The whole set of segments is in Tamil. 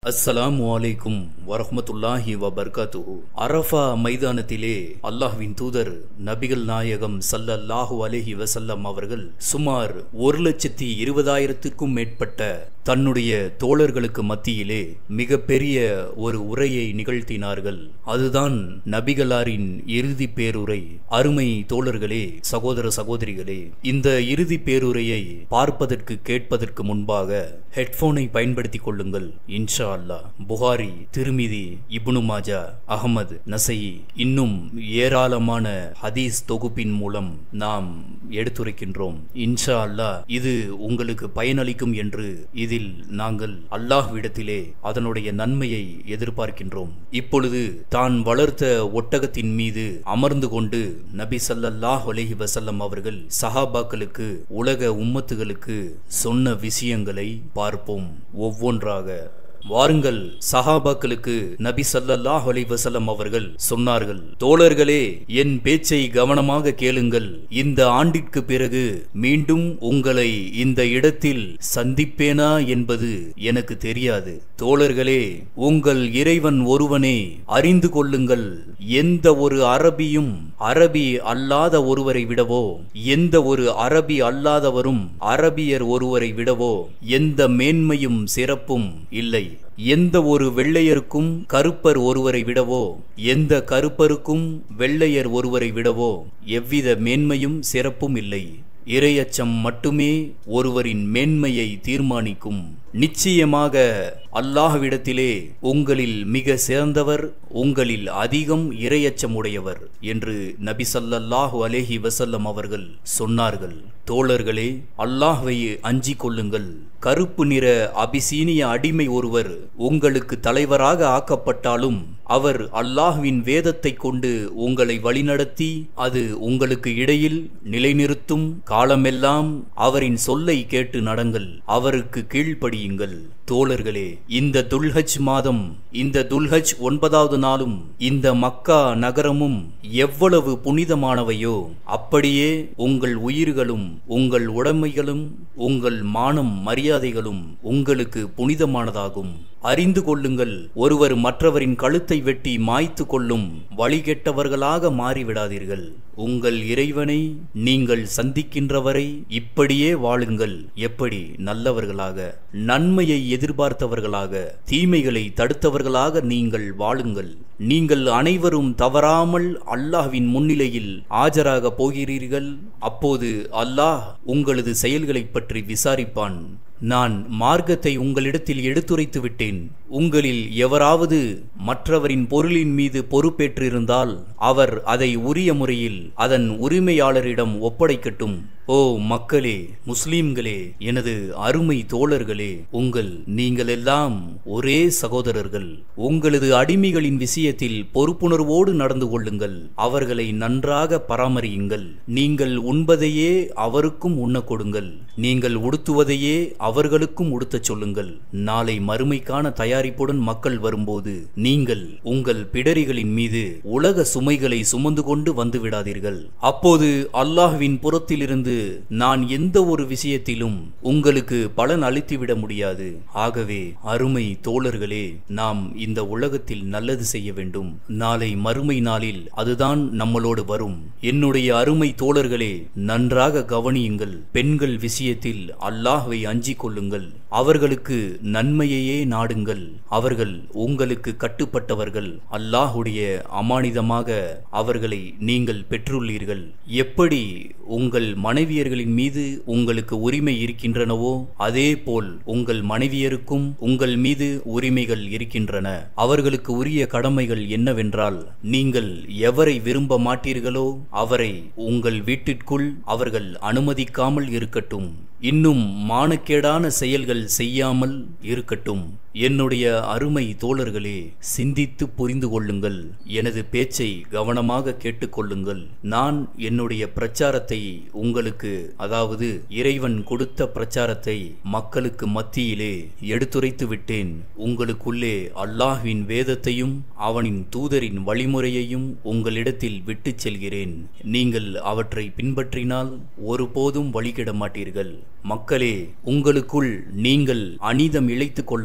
அஸ்ஸலாமு அலைக்கும் வரஹ்மத்துல்லாஹி வபர்காத்துஹு அரஃபா மைதானத்திலே அல்லாஹ்வின் தூதர் நபிகள் நாயகம் ஸல்லல்லாஹு அலைஹி வஸல்லம் அவர்கள் சுமார் ஒரு லட்சத்தி இருபதாயிரத்திற்கும் மேற்பட்ட தன்னுடைய தோழர்களுக்கு மத்தியிலே மிகப்பெரிய ஒரு உரையை நிகழ்த்தினார்கள் அதுதான் நபிகளாரின் இறுதி பேருரை அருமை தோழர்களே சகோதர சகோதரிகளே இந்த இறுதி பேருரையை பார்ப்பதற்கு கேட்பதற்கு முன்பாக ஹெட்போனை பயன்படுத்திக் கொள்ளுங்கள் இன்ஷா அல்லாஹ் புகாரி திருமிதி இப்னு மாஜா அகமது நசையி இன்னும் ஏராளமான ஹதீஸ் தொகுப்பின் மூலம் நாம் எடுத்துரைக்கின்றோம் இன்ஷா அல்லாஹ் இது உங்களுக்கு பயனளிக்கும் என்று இதில் நாங்கள் அல்லாஹ்விடத்திலே அதனுடைய நன்மையை எதிர்பார்க்கின்றோம் இப்பொழுது தான் வளர்த்த ஒட்டகத்தின் மீது அமர்ந்து கொண்டு நபி ஸல்லல்லாஹு அலைஹி வஸல்லம் அவர்கள் சஹாபாக்களுக்கு உலக உம்மத்துகளுக்கு சொன்ன விஷயங்களை பார்ப்போம் ஒவ்வொன்றாக வாருங்கள் சஹாபாக்களுக்கு நபி ஸல்லல்லாஹு அலைஹி வஸல்லம் அவர்கள் சொன்னார்கள் தோழர்களே என் பேச்சை கவனமாக கேளுங்கள் இந்த ஆண்டிற்கு பிறகு மீண்டும் உங்களை இந்த இடத்தில் சந்திப்பேனா என்பது எனக்கு தெரியாது தோழர்களே உங்கள் இறைவன் ஒருவனே அறிந்து கொள்ளுங்கள் எந்த ஒரு அரபியும் அரபி அல்லாத ஒருவரை விடவோ எந்த ஒரு அரபி அல்லாதவரும் அரபியர் ஒருவரை விடவோ எந்த மேன்மையும் சிறப்பும் இல்லை எந்த ஒரு வெள்ளையருக்கும் கருப்பர் ஒருவரை விடவோ எந்த கருப்பருக்கும் வெள்ளையர் ஒருவரை விடவோ எவ்வித மேன்மையும் சிறப்பும் இல்லை இரையச்சம் மட்டுமே ஒருவரின் மேன்மையை தீர்மானிக்கும் நிச்சயமாக அல்லாஹ்விடத்திலே உங்களில் மிக சிறந்தவர் உங்களில் அதிகம் இரையச்சம் உடையவர் என்று நபி ஸல்லல்லாஹு அலைஹி வஸல்லம் அவர்கள் சொன்னார்கள் தோழர்களே அல்லாஹ்வை அஞ்சிக் கொள்ளுங்கள் கருப்பு நிற அபிசீனிய அடிமை ஒருவர் உங்களுக்கு தலைவராக ஆக்கப்பட்டாலும் அவர் அல்லாஹ்வின் வேதத்தை கொண்டு உங்களை வழிநடத்தி அது உங்களுக்கு இடையில் நிலைநிறுத்தும் காலமெல்லாம் அவரின் சொல்லை கேட்டு நடங்கள் அவருக்கு கீழ்ப்படியுங்கள் தோழர்களே இந்த துல்ஹஜ் மாதம் இந்த துல்ஹஜ் ஒன்பதாவது நாளும் இந்த மக்கா நகரமும் எவ்வளவு புனிதமானவையோ அப்படியே உங்கள் உயிர்களும் உங்கள் உடைமைகளும் உங்கள் மானம் மரியாதைகளும் உங்களுக்கு புனிதமானதாகும் அறிந்து கொள்ளுங்கள் ஒருவர் மற்றவரின் கழுத்தை வெட்டி மாய்த்து கொள்ளும் வழிகெட்டவர்களாக மாறிவிடாதீர்கள் உங்கள் இறைவனை நீங்கள் சந்திக்கின்றவரை இப்படியே வாழுங்கள் எப்படி நல்லவர்களாக நன்மையை எதிர்பார்த்தவர்களாக தீமைகளை தடுத்தவர்களாக நீங்கள் வாழுங்கள் நீங்கள் அனைவரும் தவறாமல் அல்லாஹ்வின் முன்னிலையில் ஆஜராக போகிறீர்கள் அப்போது அல்லாஹ் உங்களது செயல்களைப் பற்றி விசாரிப்பான் நான் மார்க்கத்தை உங்களிடத்தில் எடுத்துரைத்து விட்டேன் உங்களில் எவராவது மற்றவரின் பொருளின் மீது பொறுப்பேற்றிருந்தால் அவர் அதை உரிய முறையில் அதன் உரிமையாளரிடம் ஒப்படைக்கட்டும் ஓ மக்களே முஸ்லீம்களே எனது அருமை தோழர்களே உங்கள் நீங்கள் எல்லாம் ஒரே சகோதரர்கள் உங்களது அடிமைகளின் விஷயத்தில் பொறுப்புணர்வோடு நடந்து கொள்ளுங்கள் அவர்களை நன்றாக பராமரியுங்கள் நீங்கள் உண்பதையே அவருக்கும் உண்ண கொடுங்கள் நீங்கள் உடுத்துவதையே அவர்களுக்கும் உடுத்தச் சொல்லுங்கள் நாளை மறுமைக்கான தயாரிப்புடன் மக்கள் வரும்போது நீங்கள் உங்கள் பிடரிகளின் மீது உலக சுமைகளை சுமந்து கொண்டு வந்து விடாதீர்கள் அப்போது அல்லாஹ்வின் புறத்திலிருந்து நான் எந்த ஒரு விஷயத்திலும் உங்களுக்கு பலன் அளித்துவிட முடியாது ஆகவே அருமை தோழர்களே நாம் இந்த உலகத்தில் நல்லது செய்ய வேண்டும் நாளை மறுமை நாளில் அதுதான் நம்மளோடு வரும் என்னுடைய அருமை தோழர்களே நன்றாக கவனியுங்கள் பெண்கள் விஷயத்தில் அல்லாஹ்வை அஞ்சிக் கொள்ளுங்கள் அவர்களுக்கு நன்மையையே நாடுங்கள் அவர்கள் உங்களுக்கு கட்டுப்பட்டவர்கள் அல்லாஹுடைய அமானிதமாக அவர்களை நீங்கள் பெற்றுள்ளீர்கள் எப்படி உங்கள் மனைவியர்களின் மீது உங்களுக்கு உரிமை இருக்கின்றனவோ அதே போல் உங்கள் மனைவியருக்கும் உங்கள் மீது உரிமைகள் இருக்கின்றன அவர்களுக்கு உரிய கடமைகள் என்னவென்றால் நீங்கள் எவரை விரும்ப மாட்டீர்களோ அவரை உங்கள் வீட்டிற்குள் அவர்கள் அனுமதிக்காமல் இருக்கட்டும் இன்னும் மானக்கேடான செயல்கள் செய்யாமல் இருக்கட்டும் என்னுடைய அருமை தோழர்களே சிந்தித்து புரிந்து கொள்ளுங்கள் எனது பேச்சை கவனமாக கேட்டுக்கொள்ளுங்கள் நான் என்னுடைய பிரச்சாரத்தை உங்களுக்கு அதாவது இறைவன் கொடுத்த பிரச்சாரத்தை மக்களுக்கு மத்தியிலே எடுத்துரைத்து விட்டேன் உங்களுக்குள்ளே அல்லாஹ்வின் வேதத்தையும் அவனின் தூதரின் வழிமுறையையும் உங்களிடத்தில் விட்டுச் செல்கிறேன் நீங்கள் அவற்றை பின்பற்றினால் ஒருபோதும் வழிகிட மாட்டீர்கள் மக்களே உங்களுக்குள் நீங்கள் அநீதம் இழைத்துக் கொள்ளாதீர்கள்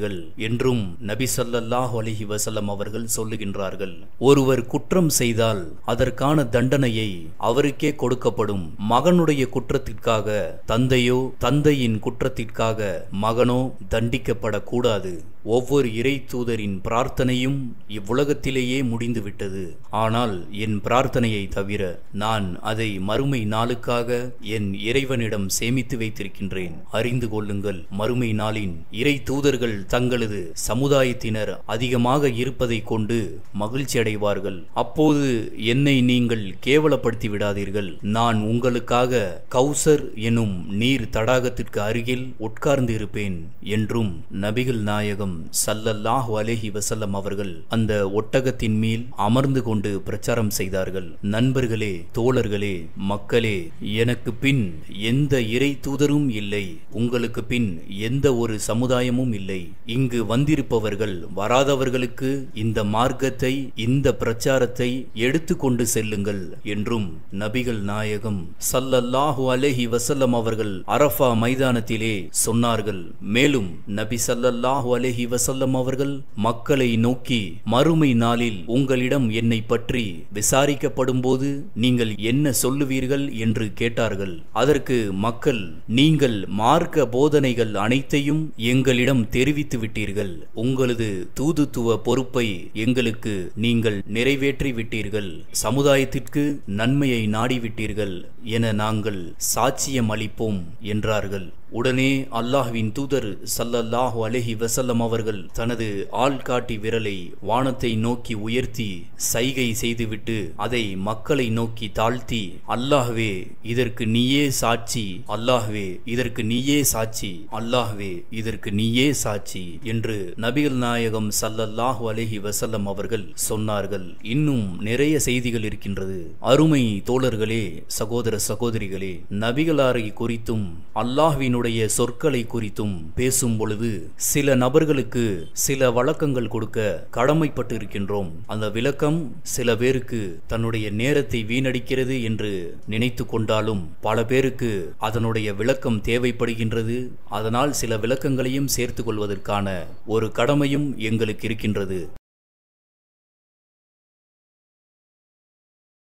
கொள்ளுங்கள் என்றும் நபி ஸல்லல்லாஹு அலைஹி வஸல்லம் அவர்கள் சொல்லுகின்றார்கள் ஒருவர் குற்றம் செய்தால் அதற்கான தண்டனையை அவருக்கே கொடுக்கப்படும் மகனுடைய குற்றத்திற்காக தந்தையோ தந்தையின் குற்றத்திற்காக மகனோ தண்டிக்கப்படக்கூடாது ஒவ்வொரு இறை தூதரின் பிரார்த்தனையும் இவ்வுலகத்திலேயே முடிந்துவிட்டது ஆனால் என் பிரார்த்தனையை தவிர நான் அதை மறுமை நாளுக்காக என் இறைவனிடம் சேமித்து வைத்திருக்கின்றேன் அறிந்து கொள்ளுங்கள் மறுமை நாளின் இறை தூதர்கள் தங்களது சமுதாயத்தினர் அதிகமாக இருப்பதை கொண்டு மகிழ்ச்சி அடைவார்கள் அப்போது என்னை நீங்கள் கேவலப்படுத்தி விடாதீர்கள் நான் உங்களுக்காக கௌசர் எனும் நீர் தடாகத்திற்கு அருகில் உட்கார்ந்து இருப்பேன் என்றும் நபிகள் நாயகம் சல்லல்லாஹு அலைஹி வசல்லம் அவர்கள் அந்த ஒட்டகத்தின் மேல் அமர்ந்து கொண்டு பிரச்சாரம் செய்தார்கள் நண்பர்களே தோழர்களே மக்களே எனக்கு பின் எந்த இறை தூதரும் இல்லை உங்களுக்கு பின் எந்த ஒரு சமுதாயமும் இல்லை இங்கு வந்திருப்பவர்கள் வராதவர்களுக்கு இந்த மார்க்கத்தை இந்த பிரச்சாரத்தை எடுத்துக்கொண்டு செல்லுங்கள் என்றும் நபிகள் நாயகம் சல்லல்லாஹு அலைஹி வசல்லம் அவர்கள் அரஃபா மைதானத்திலே சொன்னார்கள் மேலும் நபி சல்லல்லாஹு அலைஹி வசல்லம் அவர்கள் மக்களை நோக்கி மறுமை நாளில் உங்களிடம் என்னை பற்றி விசாரிக்கப்படும் போது நீங்கள் என்ன சொல்லுவீர்கள் என்று கேட்டார்கள் அதற்கு மக்கள் நீங்கள் மார்க்க போதனைகள் அனைத்தையும் எங்களிடம் தெரிவித்து விட்டீர்கள் உங்களது தூதுத்துவ பொறுப்பை எங்களுக்கு நீங்கள் நிறைவேற்றி விட்டீர்கள் சமுதாயத்திற்கு நன்மையை நாடிவிட்டீர்கள் என நாங்கள் சாட்சியம் அளிப்போம் என்றார்கள் உடனே அல்லாஹ்வின் தூதர் சல்லல்லாஹு அலைஹி வசல்லம் அவர்கள் தனது ஆள்காட்டி விரலை வானத்தை நோக்கி உயர்த்தி சைகை செய்துவிட்டு அதை மக்களை நோக்கி தாழ்த்தி அல்லாஹ்வே இதற்கு நீயே சாட்சி அல்லாஹ்வே இதற்கு நீயே சாட்சி அல்லாஹ்வே இதற்கு நீயே சாட்சி என்று நபிகள் நாயகம் சல்லல்லாஹு அலைஹி வசல்லம் அவர்கள் சொன்னார்கள் இன்னும் நிறைய செய்திகள் இருக்கின்றது அருமை தோழர்களே சகோதர சகோதரிகளே நபிகளாரை குறித்தும் அல்லாஹ்வினுடைய சொற்களை குறித்தும் பேசும் பொழுது சில நபர்களுக்கு சில வழக்கங்கள் கொடுக்க கடமைப்பட்டு இருக்கின்றோம் அந்த விளக்கம் சில பேருக்கு தன்னுடைய நேரத்தை வீணடிக்கிறது என்று நினைத்து கொண்டாலும் பல பேருக்கு அதனுடைய விளக்கம் தேவைப்படுகின்றது அதனால் சில விளக்கங்களையும் சேர்த்து கொள்வதற்கான ஒரு கடமையும் எங்களுக்கு இருக்கின்றது